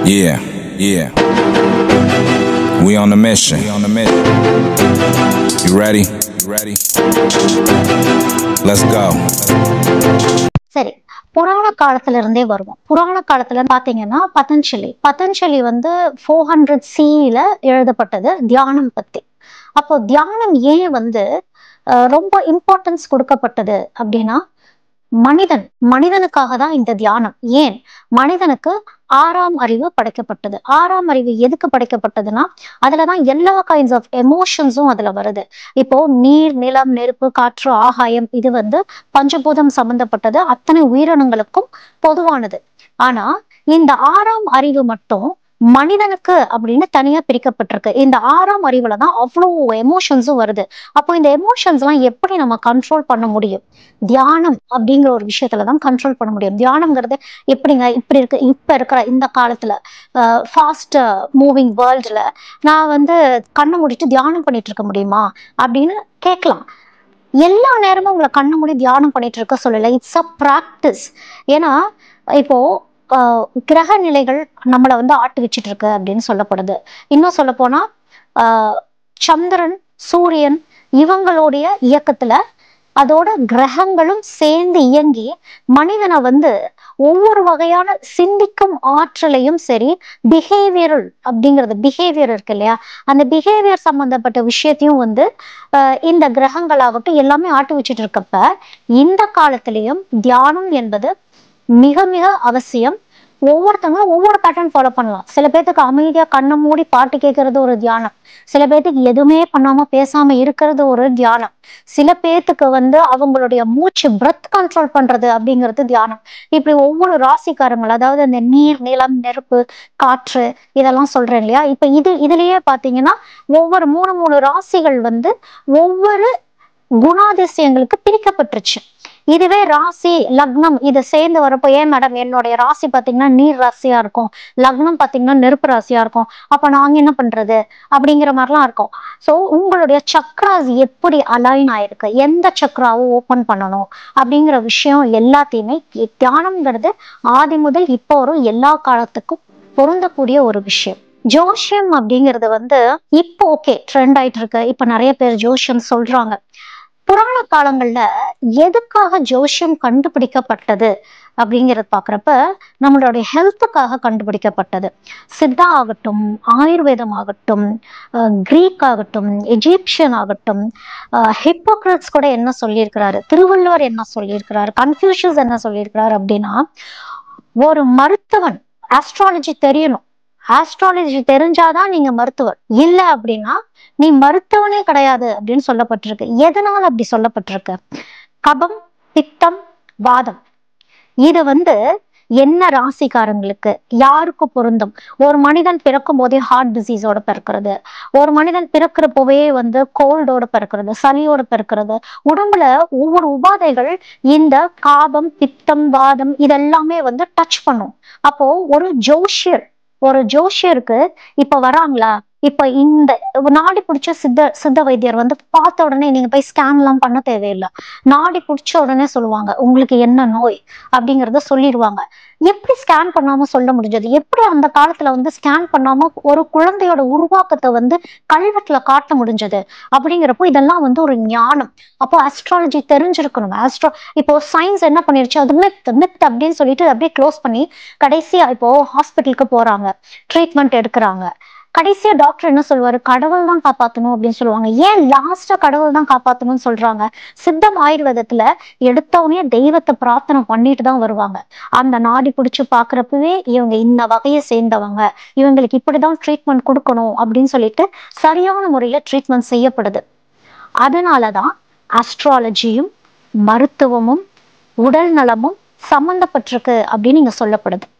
Yeah, yeah. We on the mission. We on the mission. You ready? You ready? Let's go. சரி புராண காலத்துல இருந்தே வருவோம் புராண காலத்துல பாத்தீங்கன்னா பதஞ்சலி பதஞ்சலி வந்து ஃபோர் ஹண்ட்ரட் சில எழுதப்பட்டது தியானம் பத்தி அப்போ தியானம் ஏன் வந்து அஹ், ரொம்ப இம்பார்ட்டன்ஸ் கொடுக்கப்பட்டது அப்படின்னா மனிதன் மனிதனுக்காக தான் இந்த தியானம் ஏன் மனிதனுக்கு ஆறாம் அறிவு படைக்கப்பட்டது ஆறாம் அறிவு எதுக்கு படைக்கப்பட்டதுன்னா அதுலதான் எல்லா கைண்ட்ஸ் ஆஃப் எமோஷன்ஸும் அதுல வருது இப்போ நீர் நிலம் நெருப்பு காற்று ஆகாயம் இது வந்து பஞ்சபூதம் சம்பந்தப்பட்டது அத்தனை உயிரினங்களுக்கும் பொதுவானது ஆனா இந்த ஆறாம் அறிவு மட்டும் மனிதனுக்கு அப்படின்னு தனியா பிரிக்கப்பட்டிருக்கு இந்த ஆறாம் அறிவுல தான் அவ்வளோ எமோஷன்ஸும் வருது அப்போ இந்த எமோஷன்ஸ் எல்லாம் எப்படி நம்ம கண்ட்ரோல் பண்ண முடியும் தியானம் அப்படிங்கிற ஒரு விஷயத்துல தான் கண்ட்ரோல் பண்ண முடியும் தியானம்ங்கிறது எப்படிங்க இப்படி இருக்கு இப்ப இருக்கிற இந்த காலத்துல ஃபாஸ்ட் மூவிங் வேர்ல்டுல நான் வந்து கண்ணை மூடிட்டு தியானம் பண்ணிட்டு இருக்க முடியுமா அப்படின்னு கேட்கலாம் எல்லா நேரமும் உங்களை கண்ணை மூடி தியானம் பண்ணிட்டு இருக்க சொல்லல இட்ஸ் அ ப்ராக்டிஸ் ஏன்னா இப்போ ஆஹ், கிரக நிலைகள் நம்மளை வந்து ஆட்டு வச்சிட்டு இருக்கு அப்படின்னு சொல்லப்படுது இன்னும் சொல்ல போனா ஆஹ், சந்திரன் சூரியன் இவங்களுடைய இயக்கத்துல அதோட கிரகங்களும் சேர்ந்து இயங்கி மனிதனை வந்து ஒவ்வொரு வகையான சிந்திக்கும் ஆற்றலையும் சரி பிஹேவியரல் அப்படிங்கிறது பிஹேவியர் இருக்கு இல்லையா அந்த பிஹேவியர் சம்பந்தப்பட்ட விஷயத்தையும் வந்து ஆஹ் இந்த கிரகங்களாகட்டும் எல்லாமே ஆட்டு வச்சுட்டு இருக்கப்ப இந்த காலத்திலையும் தியானம் என்பது மிக மிக அவசியம் ஒவ்வொருத்தவங்களும் ஒவ்வொரு பேட்டர்ன் ஃபாலோ பண்ணலாம் சில பேர்த்துக்கு அமைதியா கண்ணை மூடி பாட்டு கேட்கறது ஒரு தியானம் சில பேர்த்துக்கு எதுவுமே பண்ணாம பேசாம இருக்கிறது ஒரு தியானம் சில பேர்த்துக்கு வந்து அவங்களுடைய மூச்சு பிரத் கண்ட்ரோல் பண்றது அப்படிங்கிறது தியானம் இப்படி ஒவ்வொரு ராசிக்காரங்கள் அதாவது அந்த நீர் நிலம் நெருப்பு காற்று இதெல்லாம் சொல்றேன் இல்லையா இப்ப இது இதுலயே பாத்தீங்கன்னா ஒவ்வொரு மூணு மூணு ராசிகள் வந்து ஒவ்வொரு குணாதிசயங்களுக்கு பிரிக்கப்பட்டுருச்சு இதுவே ராசி லக்னம் இது சேர்ந்து வரப்போ ஏன் மேடம் என்னுடைய ராசி பாத்தீங்கன்னா நீர் ராசியா இருக்கும் லக்னம் பாத்தீங்கன்னா நெருப்பு ராசியா இருக்கும் அப்ப நாங்க என்ன பண்றது அப்படிங்கிற மாதிரிலாம் இருக்கும் ஸோ உங்களுடைய சக்ராஸ் எப்படி அலைன் ஆயிருக்கு எந்த சக்ராவை ஓப்பன் பண்ணணும் அப்படிங்கிற விஷயம் எல்லாத்தையுமே தியானம்ங்கிறது ஆதி முதல் இப்போ வரும் எல்லா காலத்துக்கும் பொருந்தக்கூடிய ஒரு விஷயம் ஜோஷியம் அப்படிங்கிறது வந்து இப்போ ஓகே ட்ரெண்ட் ஆயிட்டு இருக்கு இப்ப நிறைய பேர் ஜோஷியம் சொல்றாங்க புராண காலங்கள்ல எதுக்காக ஜோஷியம் கண்டுபிடிக்கப்பட்டது அப்படிங்கிறத பாக்குறப்ப நம்மளுடைய ஹெல்த்துக்காக கண்டுபிடிக்கப்பட்டது சித்தா ஆகட்டும் ஆயுர்வேதம் ஆகட்டும் அஹ் கிரீக் ஆகட்டும் எஜிப்சியன் ஆகட்டும் ஹிப்போக்ரட்ஸ் கூட என்ன சொல்லியிருக்கிறாரு திருவள்ளுவர் என்ன சொல்லியிருக்கிறாரு கன்ஃபியூஷஸ் என்ன சொல்லியிருக்கிறாரு அப்படின்னா ஒரு மருத்துவன் ஆஸ்ட்ராலஜி தெரியணும் ஆஸ்ட்ராலஜி தெரிஞ்சாதான் நீங்க மருத்துவர் இல்ல அப்படின்னா நீ மருத்துவனே கிடையாது அப்படின்னு சொல்லப்பட்டிருக்கு எதனால அப்படி சொல்லப்பட்டிருக்கு கபம் பித்தம் வாதம் இது வந்து என்ன ராசிக்காரங்களுக்கு யாருக்கு பொருந்தும் ஒரு மனிதன் பிறக்கும் போதே ஹார்ட் டிசீஸோட பிறக்கிறது ஒரு மனிதன் பிறக்கிறப்பவே வந்து கோல்டோட பிறக்கிறது சளியோட பிறக்கிறது உடம்புல ஒவ்வொரு உபாதைகள் இந்த காபம் பித்தம் வாதம் இதெல்லாமே வந்து டச் பண்ணும் அப்போ ஒரு ஜோஷியர் ஒரு ஜோஷியருக்கு இப்ப வராங்களா இப்ப இந்த நாடி பிடிச்ச சித்த சித்த வைத்தியர் வந்து பார்த்த உடனே நீங்க போய் ஸ்கேன் எல்லாம் பண்ண தேவையில்லை நாடி பிடிச்ச உடனே சொல்லுவாங்க உங்களுக்கு என்ன நோய் அப்படிங்கறத சொல்லிடுவாங்க எப்படி ஸ்கேன் பண்ணாம சொல்ல முடிஞ்சது எப்படி அந்த காலத்துல வந்து ஸ்கேன் பண்ணாம ஒரு குழந்தையோட உருவாக்கத்தை வந்து கல்வெட்டுல காட்ட முடிஞ்சது அப்படிங்கிறப்போ இதெல்லாம் வந்து ஒரு ஞானம் அப்போ அஸ்ட்ராலஜி தெரிஞ்சிருக்கணும் ஆஸ்ட்ரோ இப்போ சயின்ஸ் என்ன பண்ணிருச்சு அது மித் மித் அப்படின்னு சொல்லிட்டு அப்படியே க்ளோஸ் பண்ணி கடைசியா இப்போ ஹாஸ்பிட்டலுக்கு போறாங்க ட்ரீட்மெண்ட் எடுக்கிறாங்க கடைசியா டாக்டர் என்ன சொல்லுவாரு கடவுள் தான் காப்பாத்தணும் அப்படின்னு சொல்லுவாங்க ஏன் லாஸ்டா கடவுள் தான் காப்பாத்தணும்னு சொல்றாங்க சித்தம் ஆயுர்வேதத்துல எடுத்தவனே தெய்வத்தை பிரார்த்தனை பண்ணிட்டு தான் வருவாங்க அந்த நாடி பிடிச்சு பாக்குறப்பவே இவங்க இந்த வகையை சேர்ந்தவங்க இவங்களுக்கு இப்படிதான் ட்ரீட்மெண்ட் கொடுக்கணும் அப்படின்னு சொல்லிட்டு சரியான முறையில ட்ரீட்மெண்ட் செய்யப்படுது அதனாலதான் அஸ்ட்ராலஜியும் மருத்துவமும் உடல் நலமும் சம்பந்தப்பட்டிருக்கு அப்படின்னு இங்க சொல்லப்படுது